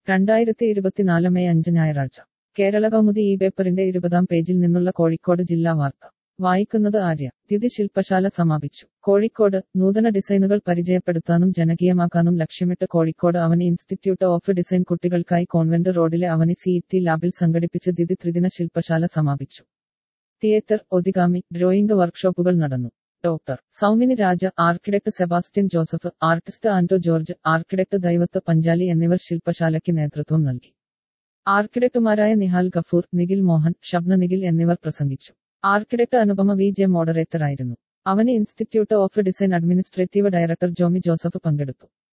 രണ്ടായിരത്തി ഇരുപത്തിനാല് മെയ് അഞ്ച് ഞായറാഴ്ച കേരള കൗമുദി ഈ പേപ്പറിന്റെ ഇരുപതാം പേജിൽ നിന്നുള്ള കോഴിക്കോട് ജില്ലാ വാർത്ത വായിക്കുന്നത് ആര്യ തിഥി ശില്പശാല സമാപിച്ചു കോഴിക്കോട് നൂതന ഡിസൈനുകൾ പരിചയപ്പെടുത്താനും ജനകീയമാക്കാനും ലക്ഷ്യമിട്ട് Kozhikode Avani institute of design കുട്ടികൾക്കായി കോൺവെന്റ് റോഡിലെ അവനി സിഇടി ലാബിൽ സംഘടിപ്പിച്ച തിഥി ത്രിദിന ശില്പശാല സമാപിച്ചു തിയേറ്റർ ഒതിഗാമി ഡ്രോയിംഗ് വർക്ക്ഷോപ്പുകൾ നടന്നു doctor Saumini Raja architect Sebastian Joseph artist Anto George architect Daivath Panchali എന്നിവർ ശില്പശാലയ്ക്ക് നേതൃത്വം നൽകി ആർക്കിടെക്ടുമാരായ നിഹാൽ ഗഫൂർ നിഖിൽ മോഹൻ ഷബ്ന നിഖിൽ എന്നിവർ പ്രസംഗിച്ചു ആർക്കിടെക്ട് അനുപമ വി ജെ മോഡറേറ്ററായിരുന്നു Avani institute of design administrative director Jomy Joseph പങ്കെടുത്തു